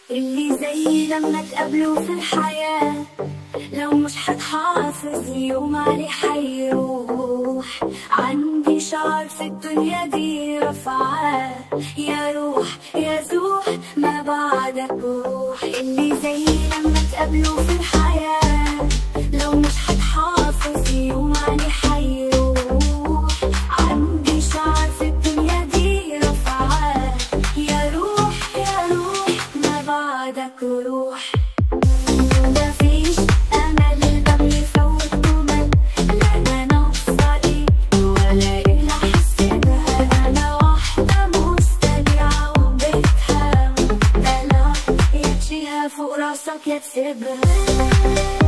اللي زي لما تقابلوا في الحياة لو مش هتحافظ يوم عليه حيروح عندي شعر في الدنيا دي رفعاه يا روح يا زوح ما بعدك روح اللي زي لما تقابلوا في الحياة لو مش هتحافظ يوم عليه حيروح عندي شعر في الدنيا دي رفعاه يا روح يا روح ما بعدك روح مفيش امل الباب يفوت جمل لا انا ناقصه ايه ولا ايه اللي احسبها انا واحده مستبيعه وبيتها دلع يا تشيلها فوق راسك يا تسيبها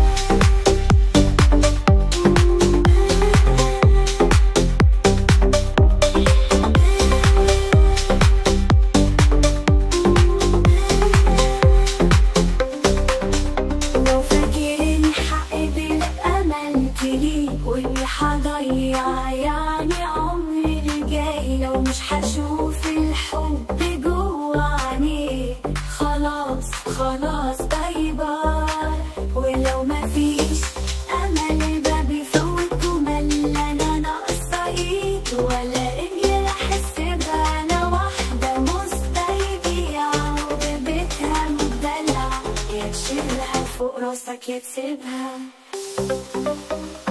لو فاكرني حقبل امل ليك واني حضيع يعني عمري الجاي لو مش هشوف الحب جوا عينيك خلاص خلاص باي باي ولو مفيش امل الباب يفوت جمل انا ناقصه ايد ولا رجل احسبها انا واحده مستيقظه وببيتها مدلع يا تشيلها فوق راسك يا تسيبها